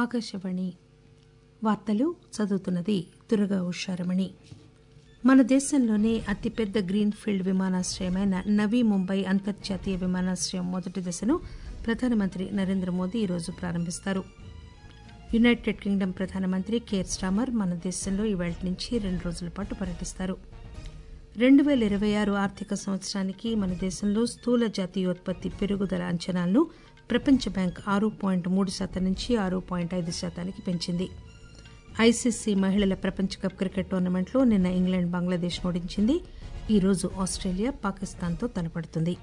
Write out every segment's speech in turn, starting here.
ఆకాశవాణి వార్తలు చదువుతున్నది దుర్గా ఉషారమణి మన దేశంలోనే అతిపెద్ద గ్రీన్ ఫీల్డ్ విమానాశ్రయమైన నవీ ముంబై అంతర్జాతీయ విమానాశ్రయం మొదటి దశను ప్రధానమంత్రి నరేంద్ర మోదీ ఈరోజు ప్రారంభిస్తారు యునైటెడ్ కింగ్డమ్ ప్రధానమంత్రి కేర్ స్టామర్ మన దేశంలో ఇవాళ నుంచి రెండు రోజుల పాటు పర్యటిస్తారు రెండు పేల ఇరవై ఆరు ఆర్థిక సంవత్సరానికి మన దేశంలో స్థూల జాతీయోత్పత్తి పెరుగుదల అంచనాలను ప్రపంచ బ్యాంక్ ఆరు పాయింట్ మూడు శాతం నుంచి ఆరు పాయింట్ ఐదు శాతానికి పెంచింది ఐసీసీ మహిళల ప్రపంచ కప్ క్రికెట్ టోర్నమెంట్లో నిన్న ఇంగ్లాండ్ బంగ్లాదేశ్ ఓడించింది ఈ రోజు ఆస్టేలియా పాకిస్తాన్తో తలపడుతుంది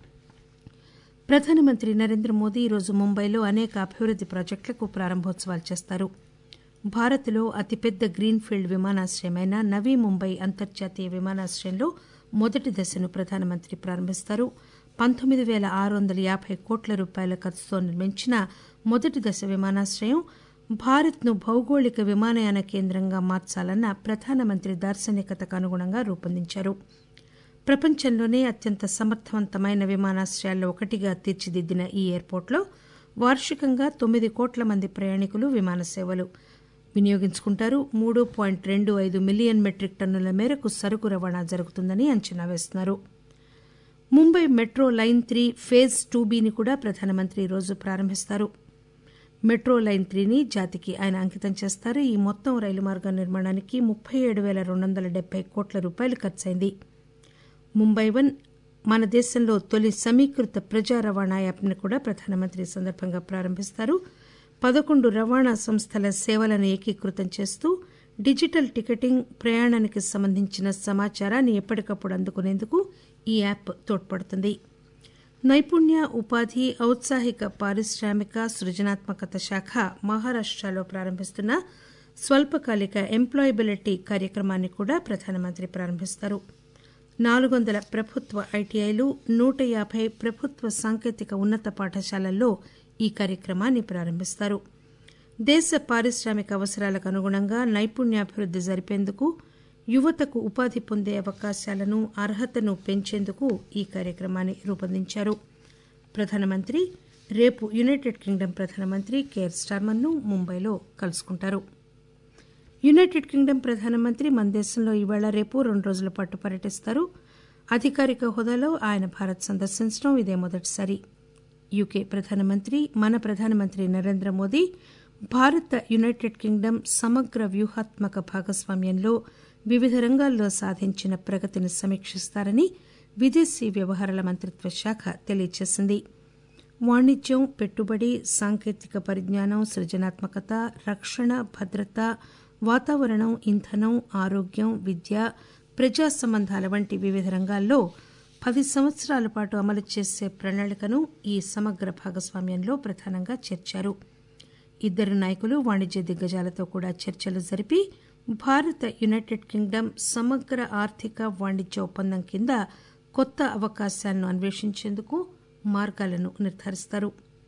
ప్రధానమంత్రి నరేంద్ర మోదీ ఈరోజు ముంబైలో అనేక అభివృద్ది ప్రాజెక్టులకు ప్రారంభోత్సవాలు చేస్తారు భారత్లో అతిపెద్ద గ్రీన్ ఫీల్డ్ విమానాశ్రయమైన నవీ ముంబై అంతర్జాతీయ విమానాశ్రయంలో మొదటి దశను ప్రధానమంత్రి ప్రారంభిస్తారు పంతొమ్మిది పేల ఆరు వందల యాబై కోట్ల రూపాయల ఖర్చుతో నిర్మించిన మొదటి దశ విమానాశ్రయం భారత్ను భౌగోళిక విమానయాన కేంద్రంగా మార్చాలన్న ప్రధానమంత్రి దార్శనికతకు అనుగుణంగా రూపొందించారు ప్రపంచంలోనే అత్యంత సమర్థవంతమైన విమానాశ్రయాల్లో ఒకటిగా తీర్చిదిద్దిన ఈ ఎయిర్పోర్టులో వార్షికంగా తొమ్మిది కోట్ల మంది ప్రయాణికులు విమాన సేవలు వినియోగించుకుంటారు మూడు పాయింట్ రెండు ఐదు మిలియన్ మెట్రిక్ టన్నుల మేరకు సరుకు రవాణా జరుగుతుందని అంచనా వేస్తున్నారు Mumbai metro line three phase two బీని కూడా ప్రధానమంత్రి ఈరోజు ప్రారంభిస్తారు మెట్రో లైన్ త్రీని జాతికి ఆయన అంకితం చేస్తారు ఈ మొత్తం రైలు మార్గం నిర్మాణానికి ముప్పై ఏడు పేల రెండు వందల డెబ్బై కోట్ల రూపాయలు ఖర్చయింది ముంబై వన్ మన దేశంలో తొలి సమీకృత ప్రజా రవాణా యాప్ను కూడా ప్రధానమంత్రి ఈ సందర్భంగా ప్రారంభిస్తారు పదకొండు రవాణా సంస్థల సేవలను ఏకీకృతం చేస్తూ డిజిటల్ టికెటింగ్ ప్రయాణానికి సంబంధించిన సమాచారాన్ని ఎప్పటికప్పుడు అందుకునేందుకు ఈ యాప్ తోడ్పడుతుంది నైపుణ్య ఉపాధి ఔత్సాహిక పారిశ్రామిక సృజనాత్మకత శాఖ మహారాష్టలో ప్రారంభిస్తున్న స్వల్పకాలిక ఎంప్లాయబిలిటీ కార్యక్రమాన్ని కూడా ప్రధానమంత్రి ప్రారంభిస్తారు నాలుగు వందల ప్రభుత్వ ఐటీఐలు నూట యాబై ప్రభుత్వ సాంకేతిక ఉన్నత పాఠశాలల్లో ఈ కార్యక్రమాన్ని ప్రారంభిస్తారు దేశ పారిశ్రామిక అవసరాలకు అనుగుణంగా నైపుణ్యాభివృద్ది జరిపేందుకు యువతకు ఉపాధి పొందే అవకాశాలను అర్హతను పెంచేందుకు ఈ కార్యక్రమాన్ని రూపొందించారు ప్రధానమంత్రి రేపు యునైటెడ్ కింగ్డమ్ ప్రధానమంత్రి కేర్ స్టార్మర్ను ముంబైలో కలుసుకుంటారు యునైటెడ్ కింగ్డమ్ ప్రధానమంత్రి మన దేశంలో ఇవాళ రేపు రెండు రోజుల పాటు పర్యటిస్తారు అధికారిక హోదాలో ఆయన భారత్ సందర్శించడం ఇదే మొదటిసారి యూకే ప్రధానమంత్రి మన ప్రధానమంత్రి నరేంద్ర మోదీ భారత్ యునైటెడ్ కింగ్డమ్ సమగ్ర వ్యూహాత్మక భాగస్వామ్యంలో వివిధ రంగాల్లో సాధించిన ప్రగతిని సమీక్షిస్తారని విదేశీ వ్యవహారాల మంత్రిత్వ శాఖ తెలియజేసింది వాణిజ్యం పెట్టుబడి సాంకేతిక పరిజ్ఞానం సృజనాత్మకత రక్షణ భద్రత వాతావరణం ఇంధనం ఆరోగ్యం విద్య ప్రజా సంబంధాల వంటి వివిధ రంగాల్లో పది సంవత్సరాల పాటు అమలు చేసే ప్రణాళికను ఈ సమగ్ర భాగస్వామ్యంలో ప్రధానంగా చేర్చారు ఇద్దరు నాయకులు వాణిజ్య దిగ్గజాలతో కూడా చర్చలు జరిపి భారత యునైటెడ్ కింగ్డమ్ సమగ్ర ఆర్థిక వాణిజ్య ఒప్పందం కింద కొత్త అవకాశాలను అన్వేషించేందుకు మార్గాలను నిర్ధారిస్తారు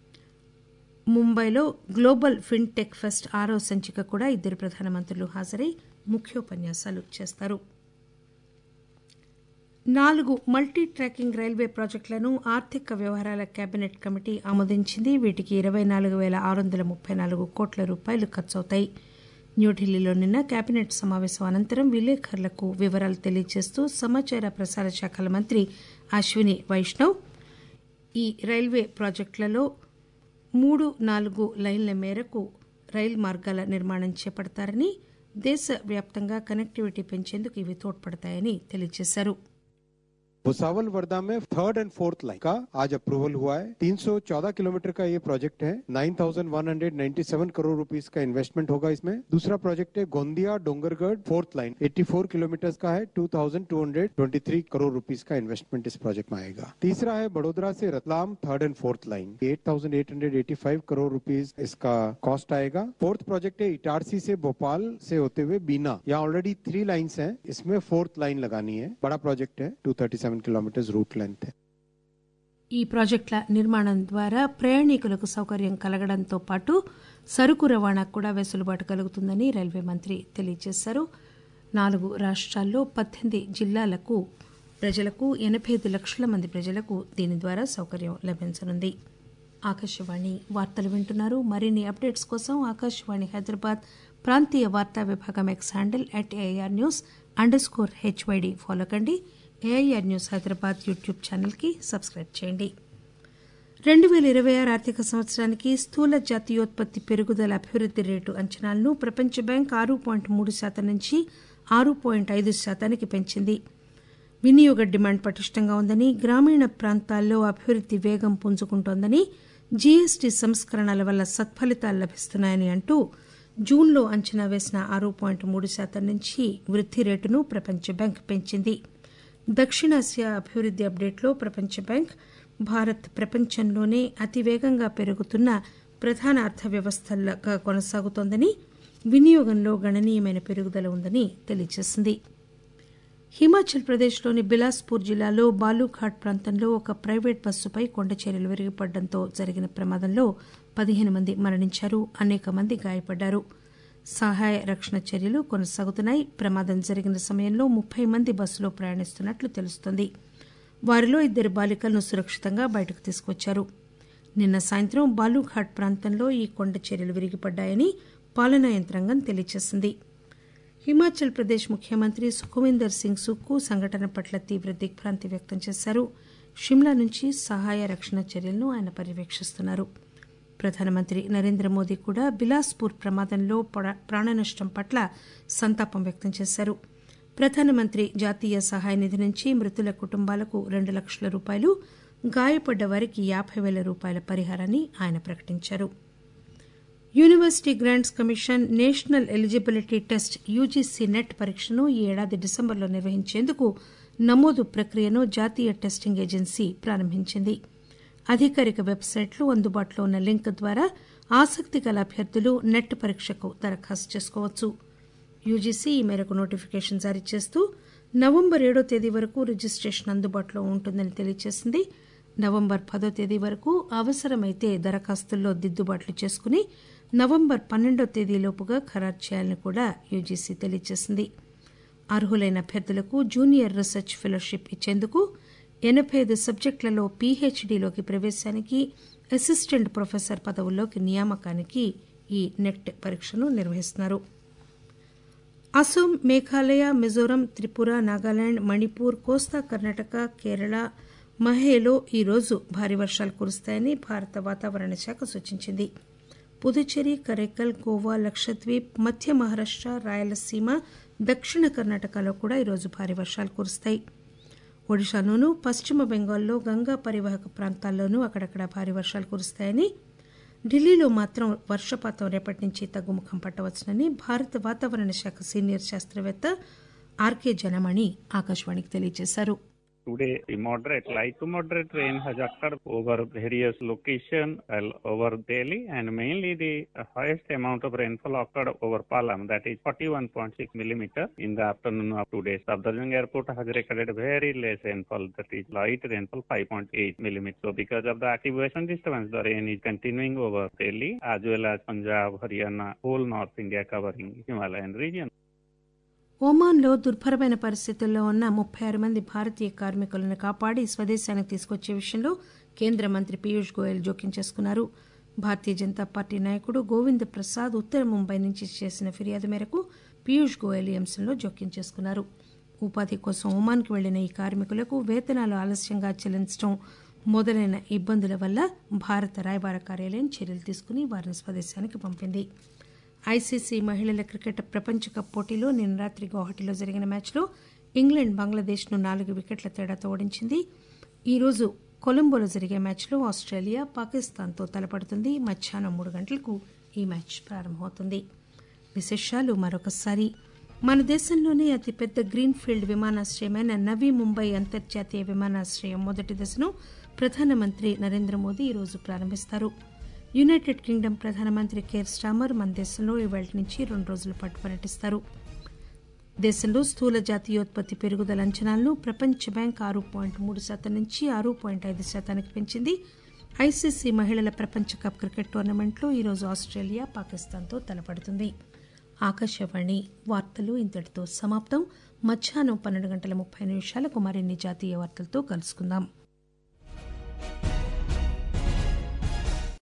ముంబైలో గ్లోబల్ ఫిన్టెక్ ఫెస్ట్ ఆరో సంచిక కూడా ఇద్దరు ప్రధానమంత్రులు హాజరై ముఖ్యోపన్యాసాలు చేస్తారు నాలుగు మల్టీ ట్రాకింగ్ రైల్వే ప్రాజెక్టులను ఆర్థిక వ్యవహారాల కేబినెట్ కమిటీ ఆమోదించింది వీటికి ఇరవై నాలుగు పేల ఆరు వందల ముప్పై నాలుగు కోట్ల రూపాయలు ఖర్చవుతాయి న్యూఢిల్లీలో నిన్న కేబినెట్ సమావేశం అనంతరం విలేకరులకు వివరాలు తెలియజేస్తూ సమాచార ప్రసార శాఖల మంత్రి అశ్విని వైష్ణవ్ ఈ రైల్వే ప్రాజెక్టులలో మూడు నాలుగు లైన్ల మేరకు రైలు మార్గాల నిర్మాణం చేపడతారని దేశవ్యాప్తంగా కనెక్టివిటీ పెంచేందుకు ఇవి తోడ్పడతాయని తెలియజేశారు भुसावल वर्धा में थर्ड एंड फोर्थ लाइन का आज अप्रूवल हुआ है 314 किलोमीटर का ये प्रोजेक्ट है 9,197 करोड़ रुपीस का इन्वेस्टमेंट होगा इसमें दूसरा प्रोजेक्ट है Gondia Dongargarh fourth line 84 kilometre का है 2,223 करोड़ रुपीस का इन्वेस्टमेंट इस प्रोजेक्ट में आएगा तीसरा है बड़ोदरा से Ratlam third and fourth line 8,885 crore rupees इसका कॉस्ट आएगा फोर्थ प्रोजेक्ट है इटारसी से भोपाल से होते हुए बीना यहाँ ऑलरेडी थ्री लाइन्स हैं इसमें फोर्थ लाइन लगानी है बड़ा प्रोजेक्ट है टू కిలోమీటర్స్ రూట్ లెంత్ ఈ ప్రాజెక్టుల నిర్మాణం ద్వారా ప్రయాణికులకు సౌకర్యం కలగడంతో పాటు సరుకు రవాణాకు కూడా వెసులుబాటు కలుగుతుందని రైల్వే మంత్రి తెలియజేశారు నాలుగు రాష్ట్రాల్లో పద్దెనిమిది జిల్లాలకు ప్రజలకు ఎనబై ఐదు లక్షల మంది ప్రజలకు దీని ద్వారా సౌకర్యం లభించనుంది ఆకాశవాణి వార్తలు వింటున్నారు మరిన్ని అప్డేట్స్ కోసం ఆకాశవాణి హైదరాబాద్ ప్రాంతీయ వార్తా విభాగం X handle at AIR news under score HYD follow కండి ఏఐఆర్ న్యూస్ హైదరాబాద్ యూట్యూబ్ ఛానల్కి సబ్స్క్రైబ్ చేయండి రెండు పేల ఇరవై ఆరు ఆర్థిక సంవత్సరానికి స్థూల జాతీయోత్పత్తి పెరుగుదల అభివృద్ది రేటు అంచనాలను ప్రపంచ బ్యాంక్ ఆరు పాయింట్ మూడు శాతం నుంచి ఆరు పాయింట్ ఐదు శాతానికి పెంచింది వినియోగ డిమాండ్ పటిష్టంగా ఉందని గ్రామీణ ప్రాంతాల్లో అభివృద్ది వేగం పుంజుకుంటోందని జీఎస్టీ సంస్కరణల వల్ల సత్ఫలితాలు లభిస్తున్నాయని అంటూ జూన్లో అంచనా వేసిన ఆరు పాయింట్ మూడు శాతం నుంచి వృద్ది రేటును ప్రపంచ బ్యాంక్ పెంచింది దక్షిణాసియా అభివృద్ది అప్డేట్లో ప్రపంచ బ్యాంక్ భారత్ ప్రపంచంలోనే అతివేగంగా పెరుగుతున్న ప్రధాన అర్థవ్యవస్థలుగా కొనసాగుతోందని వినియోగంలో గణనీయమైన పెరుగుదల ఉందని తెలియజేసింది హిమాచల్ ప్రదేశ్లోని బిలాస్పూర్ జిల్లాలో బాలూఘాట్ ప్రాంతంలో ఒక ప్రైవేట్ బస్సుపై కొండచర్యలు విరిగిపడడంతో జరిగిన ప్రమాదంలో పదిహేను మంది మరణించారు అనేక మంది గాయపడ్డారు సహాయ రక్షణ చర్యలు కొనసాగుతున్నాయి ప్రమాదం జరిగిన సమయంలో ముప్పై మంది బస్సులో ప్రయాణిస్తున్నట్లు తెలుస్తోంది వారిలో ఇద్దరు బాలికలను సురక్షితంగా బయటకు తీసుకొచ్చారు నిన్న సాయంత్రం బాలూఘాట్ ప్రాంతంలో ఈ కొండ చర్యలు విరిగిపడ్డాయని పాలనా యంత్రాంగం తెలియజేసింది హిమాచల్ ప్రదేశ్ ముఖ్యమంత్రి సుఖవిందర్ సింగ్ సుక్కు సంఘటన పట్ల తీవ్ర దిగ్భ్రాంతి వ్యక్తం చేశారు షిమ్లా నుంచి సహాయ రక్షణ చర్యలను ఆయన పర్యవేక్షిస్తున్నారు ప్రధానమంత్రి నరేంద్ర మోదీ కూడా బిలాస్పూర్ ప్రమాదంలో ప్రాణనష్టం పట్ల సంతాపం వ్యక్తం చేశారు ప్రధానమంత్రి జాతీయ సహాయ నిధి నుంచి మృతుల కుటుంబాలకు రెండు లక్షల రూపాయలు గాయపడ్డ వారికి యాబై పేల రూపాయల పరిహారాన్ని ఆయన ప్రకటించారు University Grants Commission National Eligibility Test UGC NET పరీక్షను ఈ ఏడాది డిసెంబర్లో నిర్వహించేందుకు నమోదు ప్రక్రియను జాతీయ టెస్టింగ్ ఏజెన్సీ ప్రారంభించింది అధికారిక వెబ్సైట్లు అందుబాటులో ఉన్న లింక్ ద్వారా ఆసక్తి గల అభ్యర్థులు నెట్ పరీక్షకు దరఖాస్తు చేసుకోవచ్చు యూజీసీ ఈ మేరకు నోటిఫికేషన్ జారీ చేస్తూ నవంబర్ ఏడో తేదీ వరకు రిజిస్టేషన్ అందుబాటులో ఉంటుందని తెలియజేసింది నవంబర్ పదో తేదీ వరకు అవసరమైతే దరఖాస్తుల్లో దిద్దుబాట్లు చేసుకుని నవంబర్ పన్నెండో తేదీలోపుగా ఖరారు చేయాలని కూడా యూజీసీ తెలియజేసింది అర్హులైన అభ్యర్థులకు జూనియర్ రీసెర్చ్ ఫెలోషిప్ ఇచ్చేందుకు ఎనబై ఐదు సబ్జెక్టులలో పీహెచ్డీలోకి ప్రవేశానికి అసిస్టెంట్ ప్రొఫెసర్ పదవుల్లోకి నియామకానికి ఈ నెట్ పరీక్షను నిర్వహిస్తున్నారు అసోం మేఘాలయ మిజోరం త్రిపుర నాగాలాండ్ మణిపూర్ కోస్తా కర్ణాటక కేరళ మహేలో ఈరోజు భారీ వర్షాలు కురుస్తాయని భారత వాతావరణ శాఖ సూచించింది పుదుచ్చేరి కరైకల్ గోవా లక్షద్వీప్ మధ్య మహారాష్ట రాయలసీమ దక్షిణ కర్ణాటకలో కూడా ఈరోజు భారీ వర్షాలు కురుస్తాయి ఒడిశాలోనూ పశ్చిమ బెంగాల్లో గంగా పరివాహక ప్రాంతాల్లోనూ అక్కడక్కడ భారీ వర్షాలు కురుస్తాయని ఢిల్లీలో మాత్రం వర్షపాతం రేపటి నుంచి తగ్గుముఖం పట్టవచ్చునని భారత వాతావరణ శాఖ సీనియర్ శాస్త్రవేత్త ఆర్కే జనమణి ఆకాశవాణికి తెలియజేశారు Today, a moderate, light to moderate rain has occurred over various locations all over Delhi, and mainly the highest amount of rainfall occurred over Palam, that is 41.6 millimeter in the afternoon of today. Safdarjung Airport has recorded very less rainfall, that is light rainfall 5.8 millimeter. So, because of the activation disturbance, the rain is continuing over Delhi as well as Punjab, Haryana, whole North India covering Himalayan region. ఒమాన్లో దుర్భరమైన పరిస్థితుల్లో ఉన్న ముప్పై ఆరు మంది భారతీయ కార్మికులను కాపాడి స్వదేశానికి తీసుకొచ్చే విషయంలో కేంద్ర మంత్రి పీయూష్ గోయల్ జోక్యం చేసుకున్నారు భారతీయ జనతా పార్టీ నాయకుడు గోవింద్ ప్రసాద్ ఉత్తర ముంబై నుంచి చేసిన ఫిర్యాదు మేరకు పీయూష్ గోయల్ ఈ అంశంలో జోక్యం చేసుకున్నారు ఉపాధి కోసం ఒమాన్కు వెళ్లిన ఈ కార్మికులకు వేతనాలు ఆలస్యంగా చెల్లించడం మొదలైన ఇబ్బందుల వల్ల భారత రాయబార కార్యాలయం చర్యలు తీసుకుని వారిని స్వదేశానికి పంపింది ఐసీసీ మహిళల క్రికెట్ ప్రపంచ కప్ పోటీలో నిన్న రాత్రి గౌహటిలో జరిగిన మ్యాచ్లో ఇంగ్లాండ్ బంగ్లాదేశ్ను నాలుగు వికెట్ల తేడాతో ఓడించింది ఈరోజు కొలంబోలో జరిగే మ్యాచ్లో ఆస్ట్రేలియా పాకిస్తాన్తో తలపడుతుంది మధ్యాహ్నం మూడు గంటలకు ఈ మ్యాచ్ ప్రారంభమవుతుంది విశేషాలు మరొకసారి మన దేశంలోనే అతిపెద్ద గ్రీన్ఫీల్డ్ విమానాశ్రయమైన నవీ ముంబై అంతర్జాతీయ విమానాశ్రయం మొదటి దశను ప్రధానమంత్రి నరేంద్ర మోదీ ఈరోజు ప్రారంభిస్తారు యునైటెడ్ కింగ్డమ్ ప్రధానమంత్రి కేర్ స్టామర్ మన దేశంలో ఇవాళ నుంచి రెండు రోజుల పాటు పర్యటిస్తారు దేశంలో స్థూల జాతీయోత్పత్తి పెరుగుదల అంచనాలను ప్రపంచ బ్యాంక్ ఆరు పాయింట్ మూడు శాతం నుంచి ఆరు పాయింట్ ఐదు శాతానికి పెంచింది ఐసీసీ మహిళల ప్రపంచ కప్ క్రికెట్ టోర్నమెంట్లో ఈరోజు ఆస్ట్రేలియా పాకిస్తాన్తో తలపడుతుంది ఆకాశవాణి వార్తలు ఇంతటితో సమాప్తం మధ్యాహ్నం పన్నెండు గంటల ముప్పై నిమిషాలకు మరిన్ని జాతీయ వార్తలతో కలుసుకుందాం